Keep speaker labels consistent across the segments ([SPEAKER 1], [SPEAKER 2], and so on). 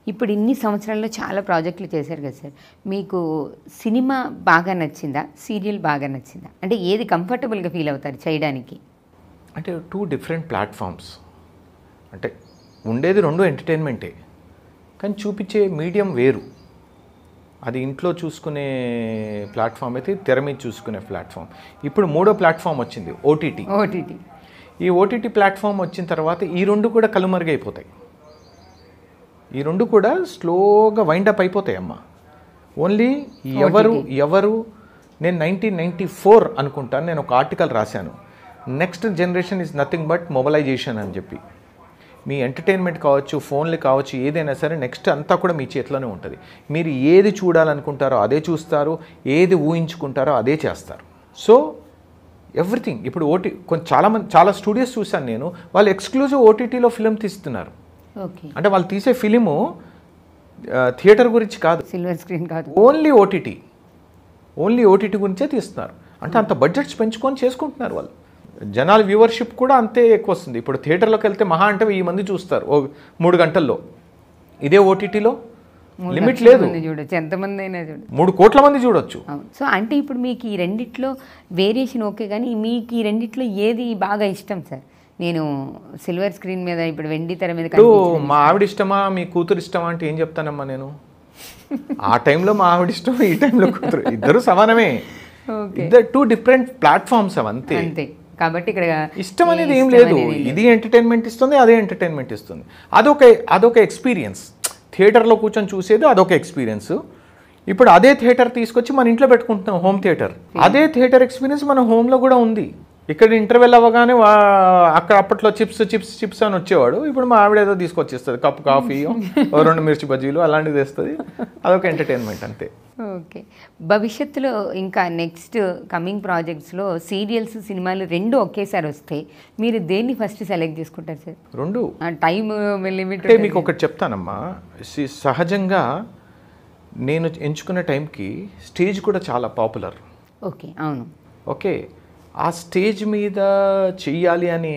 [SPEAKER 1] ఇప్పుడు ఇన్ని సంవత్సరాల్లో చాలా ప్రాజెక్టులు చేశారు కదా సార్ మీకు సినిమా బాగా నచ్చిందా సీరియల్ బాగా నచ్చిందా అంటే ఏది కంఫర్టబుల్గా ఫీల్ అవుతారు చేయడానికి
[SPEAKER 2] అంటే టూ డిఫరెంట్ ప్లాట్ఫామ్స్ అంటే ఉండేది రెండు ఎంటర్టైన్మెంటే కానీ చూపించే మీడియం వేరు అది ఇంట్లో చూసుకునే ప్లాట్ఫామ్ అయితే తెర మీద చూసుకునే ప్లాట్ఫామ్ ఇప్పుడు మూడో ప్లాట్ఫామ్ వచ్చింది ఓటీటీ
[SPEAKER 1] ఓటీటీ
[SPEAKER 2] ఈ ఓటీటీ ప్లాట్ఫామ్ వచ్చిన తర్వాత ఈ రెండు కూడా కలుమరుగైపోతాయి ఈ రెండు కూడా స్లోగా వైండప్ అయిపోతాయి అమ్మ ఓన్లీ ఎవరు ఎవరు నేను నైన్టీన్ నైంటీ ఫోర్ అనుకుంటాను నేను ఒక ఆర్టికల్ రాశాను next generation is nothing but mobilisation అని చెప్పి మీ ఎంటర్టైన్మెంట్ కావచ్చు ఫోన్లు కావచ్చు ఏదైనా సరే నెక్స్ట్ అంతా కూడా మీ చేతిలోనే ఉంటుంది మీరు ఏది చూడాలనుకుంటారో అదే చూస్తారు ఏది ఊహించుకుంటారో అదే చేస్తారు సో ఎవ్రీథింగ్ ఇప్పుడు ఓటీ కొంచెం చాలామంది చాలా స్టూడియోస్ చూశాను నేను వాళ్ళు ఎక్స్క్లూజివ్ ఓటీటీలో ఫిలిం తీస్తున్నారు
[SPEAKER 1] ఓకే
[SPEAKER 2] అంటే వాళ్ళు తీసే ఫిలిము థియేటర్ గురించి కాదు
[SPEAKER 1] సిల్వర్ స్క్రీన్ కాదు
[SPEAKER 2] ఓన్లీ ఓటీటీ ఓన్లీ ఓటీటీ గురించే తీస్తున్నారు అంటే అంత బడ్జెట్స్ పెంచుకొని చేసుకుంటున్నారు వాళ్ళు జనాల వ్యూవర్షిప్ కూడా అంతే ఎక్కువ వస్తుంది ఇప్పుడు థియేటర్లోకి వెళ్తే మహా అంటే వెయ్యి మంది చూస్తారు ఓ మూడు గంటల్లో ఇదే ఓటీటీలో లిమిట్ లేదు
[SPEAKER 1] మంది చూడొచ్చు ఎంతమంది అయినా చూడొచ్చు
[SPEAKER 2] మూడు కోట్ల మంది చూడొచ్చు
[SPEAKER 1] అవును సో అంటే ఇప్పుడు మీకు ఈ రెండిట్లో వేరియేషన్ ఓకే కానీ మీకు ఈ రెండిట్లో ఏది బాగా ఇష్టం సార్ నేను సిల్వర్ స్క్రీన్ మీద ఇప్పుడు వెండి తెర మీద
[SPEAKER 2] ఇప్పుడు
[SPEAKER 1] కనిపించిన-
[SPEAKER 2] మా ఆవిడ ఇష్టమా మీ కూతురు ఇష్టమా అంటే ఏం చెప్తానమ్మా నేను ఆ టైంలో మా ఆవిడ ఇష్టం ఈ టైంలో కూతురు ఇద్దరు సమానమే
[SPEAKER 1] ఓకే
[SPEAKER 2] ఇద్దరు టూ డిఫరెంట్ ప్లాట్ఫామ్స్ అవి అంతే
[SPEAKER 1] అంతే కాబట్టి ఇక్కడ
[SPEAKER 2] ఇష్టం అనేది
[SPEAKER 1] ఈ
[SPEAKER 2] ఏం
[SPEAKER 1] ఇష్టం
[SPEAKER 2] లేదు
[SPEAKER 1] అనేది
[SPEAKER 2] ఇది ఎంటర్టైన్మెంట్ ఇస్తుంది అదే ఎంటర్టైన్మెంట్ ఇస్తుంది అదొక అదొక ఎక్స్పీరియన్స్ థియేటర్లో కూర్చొని చూసేది అదొక ఎక్స్పీరియన్స్ ఇప్పుడు అదే థియేటర్ తీసుకొచ్చి మన ఇంట్లో పెట్టుకుంటున్నాం హోమ్ థియేటర్ అదే థియేటర్ ఎక్స్పీరియన్స్ మన హోమ్లో కూడా ఉంది ఇక్కడ ఇంటర్వెల్ అవ్వగానే వా అక్కడ అప్పట్లో చిప్స్ చిప్స్ చిప్స్ అని వచ్చేవాడు ఇప్పుడు మా ఆవిడ ఏదో తీసుకొచ్చేస్తుంది కప్ కాఫీ ఓ రెండు మిర్చి బజ్జీలు అలాంటిది తెస్తుంది అదొక ఎంటర్టైన్మెంట్ అంతే
[SPEAKER 1] ఓకే భవిష్యత్తులో ఇంకా నెక్స్ట్ కమింగ్ ప్రాజెక్ట్స్లో సీరియల్స్ సినిమాలు రెండు ఒకేసారి వస్తాయి మీరు దేన్ని ఫస్ట్ సెలెక్ట్ చేసుకుంటారు సార్
[SPEAKER 2] రెండు
[SPEAKER 1] టైం లిమిట్
[SPEAKER 2] అంటే మీకు ఒకటి చెప్తానమ్మా సి- సహజంగా నేను ఎంచుకున్న టైంకి స్టేజ్ కూడా చాలా పాపులర్
[SPEAKER 1] ఓకే అవును
[SPEAKER 2] ఓకే ఆ స్టేజ్ మీద చెయ్యాలి అనే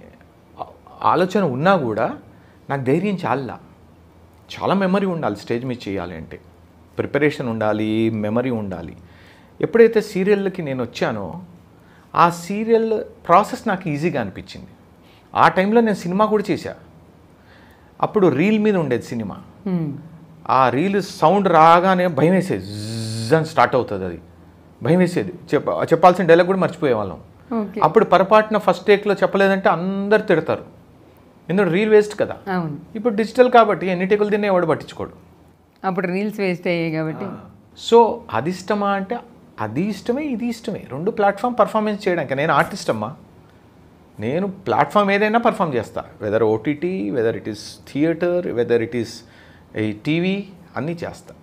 [SPEAKER 2] ఆ- ఆలోచన ఉన్నా కూడా నాకు ధైర్యం చాలా చాలా మెమరీ ఉండాలి స్టేజ్ మీద చేయాలి అంటే ప్రిపరేషన్ ఉండాలి మెమరీ ఉండాలి ఎప్పుడైతే సీరియల్కి నేను వచ్చానో ఆ సీరియల్ ప్రాసెస్ నాకు ఈజీగా అనిపించింది ఆ టైంలో నేను సినిమా కూడా చేశా అప్పుడు రీల్ మీద ఉండేది సినిమా
[SPEAKER 1] Hmm.
[SPEAKER 2] ఆ రీల్ సౌండ్ రాగానే భయం వేసేది zzz అని స్టార్ట్ అవుతుంది అది భయం వేసేది చెప్ప చెప్పాల్సిన డైలాగ్ కూడా మర్చిపోయేవాళ్ళం
[SPEAKER 1] ఓకే
[SPEAKER 2] అప్పుడు పొరపాటున ఫస్ట్ టేక్లో చెప్పలేదంటే అందరు తిడతారు ఎందుకంటే రీల్ వేస్ట్ కదా
[SPEAKER 1] అవును
[SPEAKER 2] ఇప్పుడు డిజిటల్ కాబట్టి ఎన్ని టేకులు తిన్నా ఎవడు పట్టించుకోడు
[SPEAKER 1] అప్పుడు రీల్స్ వేస్ట్ అయ్యాయి కాబట్టి
[SPEAKER 2] సో అది ఇష్టమా అంటే అది ఇష్టమే ఇది ఇష్టమే రెండు ప్లాట్ఫామ్ పర్ఫార్మెన్స్ చేయడానికి నేను ఆర్టిస్ట్ అమ్మా నేను ప్లాట్ఫామ్ ఏదైనా పర్ఫామ్ చేస్తా whether OTT whether it is theatre whether it is ఈ టీవీ అన్నీ చేస్తా